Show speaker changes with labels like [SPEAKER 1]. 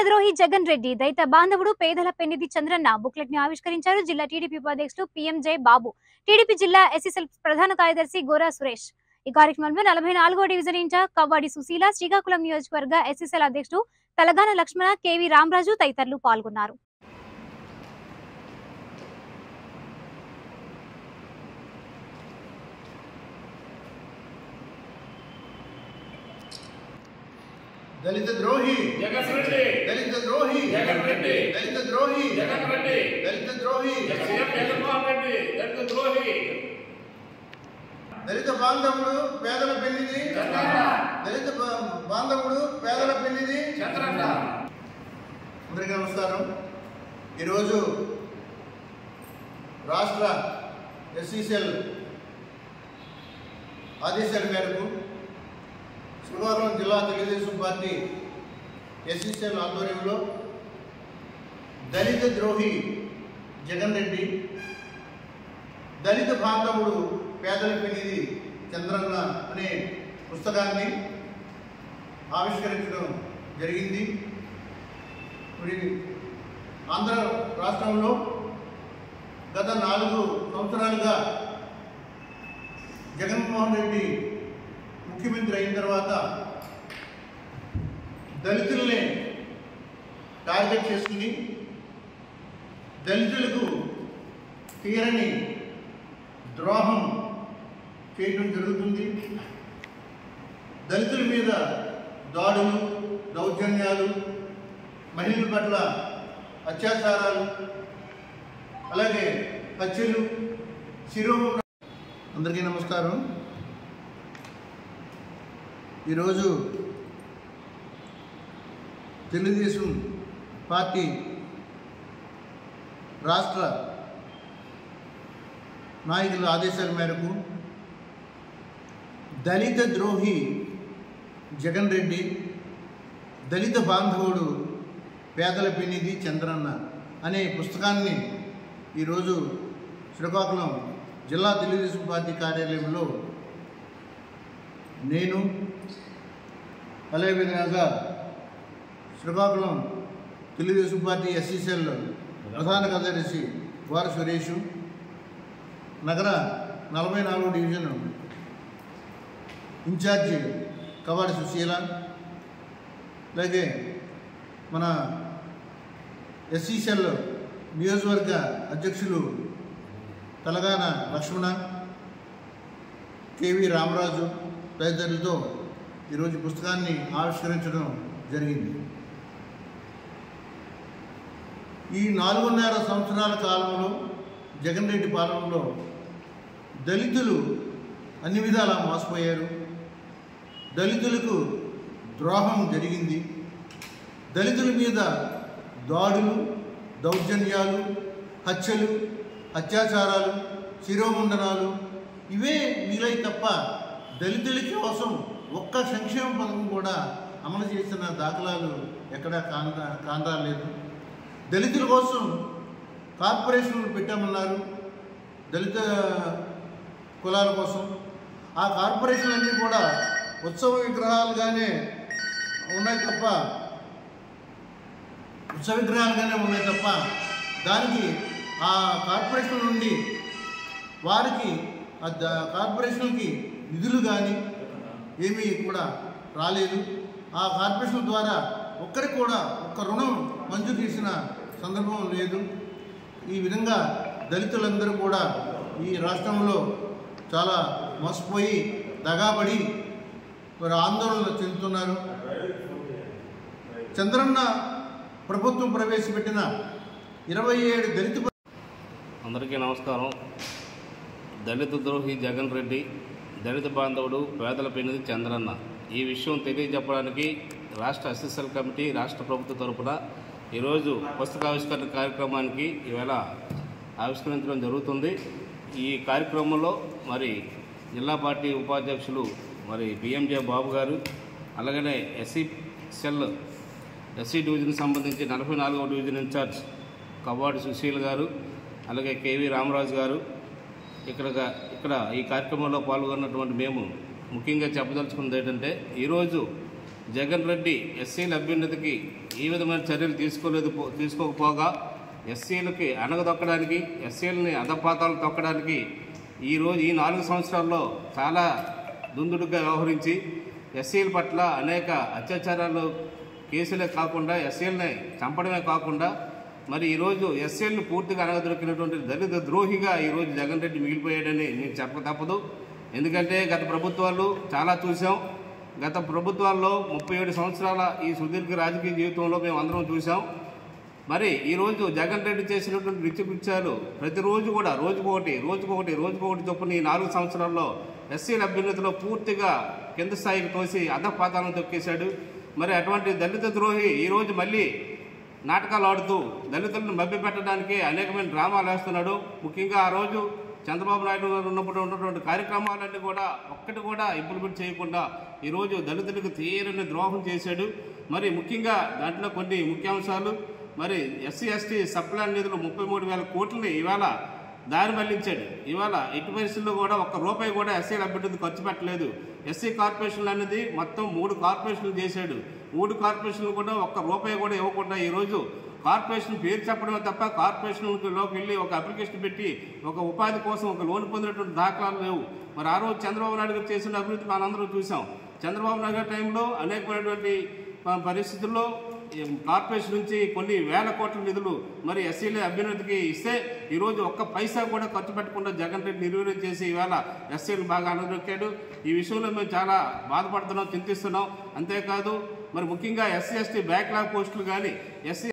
[SPEAKER 1] ద్రోహి జగన్ రెడ్డి దళిత బాంధవుడు పేదల పెన్నిధి చంద్రన్న బుక్లెట్ ని ఆవిష్కరించారు జిల్లా టీడీపీ ఉపాధ్యక్షుడు పిఎంజే బాబు టీడీపీ జిల్లా ఎస్ఎస్ఎల్ ప్రధాన కార్యదర్శి గోరా సురేష్ ఈ కార్యక్రమంలో నలభై నాలుగో డివిజన్ ఇన్ఛార్జ్ కవ్వాడి సుశీల శ్రీకాకుళం నియోజకవర్గ ఎస్ఎస్ఎల్ అధ్యక్షుడు తలగాన లక్ష్మణ కేవి రామరాజు తదితరులు పాల్గొన్నారు
[SPEAKER 2] దళిత ద్రోహి
[SPEAKER 3] జగన్ రెడ్డి
[SPEAKER 2] దళిత ద్రోహి
[SPEAKER 3] జగన్ రెడ్డి
[SPEAKER 2] దళిత ద్రోహి
[SPEAKER 3] జగన్ రెడ్డి
[SPEAKER 2] దళిత ద్రోహి
[SPEAKER 3] సీఎం జగన్మోహన్ రెడ్డి దళిత ద్రోహి
[SPEAKER 2] దళిత బాంధవుడు పేదల పెళ్లిది
[SPEAKER 3] చంద్రన్న
[SPEAKER 2] దళిత బా- బాంధవుడు పేదల పెళ్లిది
[SPEAKER 3] చంద్రన్న
[SPEAKER 2] అందరికీ నమస్కారం ఈరోజు రాష్ట్ర ఎస్సీసీఎల్ ఆదేశాల మేరకు శ్రీకాకుళం జిల్లా తెలుగుదేశం పార్టీ ఎస్సీసీఎల్ ఆధ్వర్యంలో దళిత ద్రోహి జగన్ రెడ్డి దళిత బాంధవుడు పేదల పెనిది చంద్రన్న అనే పుస్తకాన్ని ఆవిష్కరించడం జరిగింది మరి ఆంధ్ర రాష్ట్రంలో గత నాలుగు సంవత్సరాలుగా జగన్మోహన్ రెడ్డి ముఖ్యమంత్రి అయిన తర్వాత దళితుల్ని టార్గెట్ చేసుకుని దళితులకు తీరని ద్రోహం చేయడం జరుగుతుంది దళితుల మీద దాడులు దౌర్జన్యాలు మహిళల పట్ల అత్యాచారాలు అలాగే హత్యలు శిరో అందరికీ నమస్కారం ఈరోజు తెలుగుదేశం పార్టీ రాష్ట్ర నాయకుల ఆదేశాల మేరకు దళిత ద్రోహి జగన్ రెడ్డి దళిత బాంధవుడు పేదల పెనిది చంద్రన్న అనే పుస్తకాన్ని ఈరోజు శ్రీకాకుళం జిల్లా తెలుగుదేశం పార్టీ కార్యాలయంలో నేను అదేవిధంగా శ్రీకాకుళం తెలుగుదేశం పార్టీ ఎస్సీసీఎల్ ప్రధాన కార్యదర్శి వార సురేష్ నగర నలభై నాలుగు డివిజన్ ఇన్ఛార్జి కవాడి సుశీల అలాగే మన ఎస్సీసీఎల్ నియోజకవర్గ అధ్యక్షులు తలగాన లక్ష్మణ కేవి రామరాజు తదితరులతో ఈరోజు పుస్తకాన్ని ఆవిష్కరించడం జరిగింది ఈ నాలుగున్నర సంవత్సరాల కాలంలో జగన్ రెడ్డి పాలనలో దళితులు అన్ని విధాలా మోసపోయారు దళితులకు ద్రోహం జరిగింది దళితుల మీద దాడులు దౌర్జన్యాలు హత్యలు అత్యాచారాలు శిరోముండనాలు ఇవే మిగిలాయి తప్ప దళితుల కోసం ఒక్క సంక్షేమ పథకం కూడా అమలు చేసిన దాఖలాలు ఎక్కడా కాంద కాందాలేదు దళితుల కోసం కార్పొరేషన్లు పెట్టామన్నారు దళిత కులాల కోసం ఆ కార్పొరేషన్లన్నీ కూడా ఉత్సవ విగ్రహాలుగానే ఉన్నాయి తప్ప ఉత్సవ విగ్రహాలుగానే ఉన్నాయి తప్ప దానికి ఆ కార్పొరేషన్ నుండి వారికి ఆ ద- కార్పొరేషన్కి నిధులు కానీ ఏమీ కూడా రాలేదు ఆ కార్పొరేషన్ ద్వారా ఒక్కరికి కూడా ఒక్క రుణం మంజూరు చేసిన సందర్భం లేదు ఈ విధంగా దళితులందరూ కూడా ఈ రాష్ట్రంలో చాలా మోసపోయి దగాబడి మరి ఆందోళన చెందుతున్నారు చంద్రన్న ప్రభుత్వం ప్రవేశపెట్టిన ఇరవై ఏడు దళిత
[SPEAKER 4] అందరికీ నమస్కారం దళిత ద్రోహి జగన్ రెడ్డి దళిత బాంధవుడు పేదల పెనిది చంద్రన్న ఈ విషయం తెలియజెప్పడానికి రాష్ట్ర ఎస్ఎస్ఎల్ కమిటీ రాష్ట్ర ప్రభుత్వ తరపున ఈరోజు పుస్తకావిష్కరణ కార్యక్రమానికి ఈవేళ ఆవిష్కరించడం జరుగుతుంది ఈ కార్యక్రమంలో మరి జిల్లా పార్టీ ఉపాధ్యక్షులు మరి బిఎంజే బాబు గారు అలాగనే ఎస్సీ సెల్ ఎస్సీ డివిజన్ సంబంధించి నలభై నాలుగవ డివిజన్ ఇన్ఛార్జ్ కవ్వాడి సుశీల్ గారు అలాగే కేవీ రామరాజు గారు ఇక్కడ ఇక్కడ ఈ కార్యక్రమంలో పాల్గొన్నటువంటి మేము ముఖ్యంగా చెప్పదలుచుకున్నది ఏంటంటే ఈరోజు జగన్ రెడ్డి ఎస్సీల అభ్యున్నతికి ఈ విధమైన చర్యలు తీసుకోలేదు పో- తీసుకోకపోగా ఎస్సీలకి అణగదొక్కడానికి ఎస్సీలని అధపాతాలు తొక్కడానికి ఈరోజు ఈ నాలుగు సంవత్సరాల్లో చాలా దుందుడుగా వ్యవహరించి ఎస్సీల పట్ల అనేక అత్యాచారాలు కేసులే కాకుండా ఎస్సీలని చంపడమే కాకుండా మరి ఈరోజు ఎస్సీలను పూర్తిగా అనగదొరికినటువంటి దళిత ద్రోహిగా ఈరోజు జగన్ రెడ్డి మిగిలిపోయాడని నేను చెప్పక తప్పదు ఎందుకంటే గత ప్రభుత్వాలు చాలా చూసాం గత ప్రభుత్వాల్లో ముప్పై ఏడు సంవత్సరాల ఈ సుదీర్ఘ రాజకీయ జీవితంలో మేము అందరం చూసాం మరి ఈరోజు జగన్ రెడ్డి చేసినటువంటి నిత్యకృత్యాలు ప్రతిరోజు కూడా రోజుకొకటి రోజుకొకటి రోజుకొకటి చొప్పున ఈ నాలుగు సంవత్సరాల్లో ఎస్సీల అభ్యున్నతిలో పూర్తిగా కింద స్థాయికి తోసి అధపాతాలను తొక్కేశాడు మరి అటువంటి దళిత ద్రోహి ఈరోజు మళ్ళీ నాటకాలు ఆడుతూ దళితులను మభ్యపెట్టడానికి అనేకమైన డ్రామాలు వేస్తున్నాడు ముఖ్యంగా ఆ రోజు చంద్రబాబు నాయుడు గారు ఉన్నప్పుడు ఉన్నటువంటి కార్యక్రమాలన్నీ కూడా ఒక్కటి కూడా ఇంప్లిమెంట్ చేయకుండా ఈరోజు దళితులకు తీరని ద్రోహం చేశాడు మరి ముఖ్యంగా దాంట్లో కొన్ని ముఖ్యాంశాలు మరి ఎస్సీ ఎస్టీ సప్లాన్ నిధులు ముప్పై మూడు వేల కోట్లని ఇవాళ దారి మళ్లించాడు ఇవాళ ఎట్టి పరిస్థితుల్లో కూడా ఒక్క రూపాయి కూడా ఎస్సీ అభ్యర్థి ఖర్చు పెట్టలేదు ఎస్సీ కార్పొరేషన్లు అనేది మొత్తం మూడు కార్పొరేషన్లు చేశాడు మూడు కార్పొరేషన్లు కూడా ఒక్క రూపాయి కూడా ఇవ్వకుండా ఈరోజు కార్పొరేషన్ పేరు చెప్పడమే తప్ప కార్పొరేషన్లోకి వెళ్ళి ఒక అప్లికేషన్ పెట్టి ఒక ఉపాధి కోసం ఒక లోన్ పొందినటువంటి దాఖలాలు లేవు మరి ఆ రోజు చంద్రబాబు నాయుడు గారు చేసిన అభివృద్ధి మనందరం చూసాం చంద్రబాబు నాయుడు గారి టైంలో అనేకమైనటువంటి ప- పరిస్థితుల్లో ఈ కార్పొరేషన్ నుంచి కొన్ని వేల కోట్ల నిధులు మరి ఎస్సీల అభ్యున్నతికి ఇస్తే ఈరోజు ఒక్క పైసా కూడా ఖర్చు పెట్టకుండా జగన్ రెడ్డి నిర్వీర్యం చేసి ఈవేళ ఎస్సీలు బాగా అనదొక్కాడు ఈ విషయంలో మేము చాలా బాధపడుతున్నాం చింతిస్తున్నాం అంతేకాదు మరి ముఖ్యంగా ఎస్సీ ఎస్టీ బ్యాక్లాగ్ పోస్టులు కానీ ఎస్సీ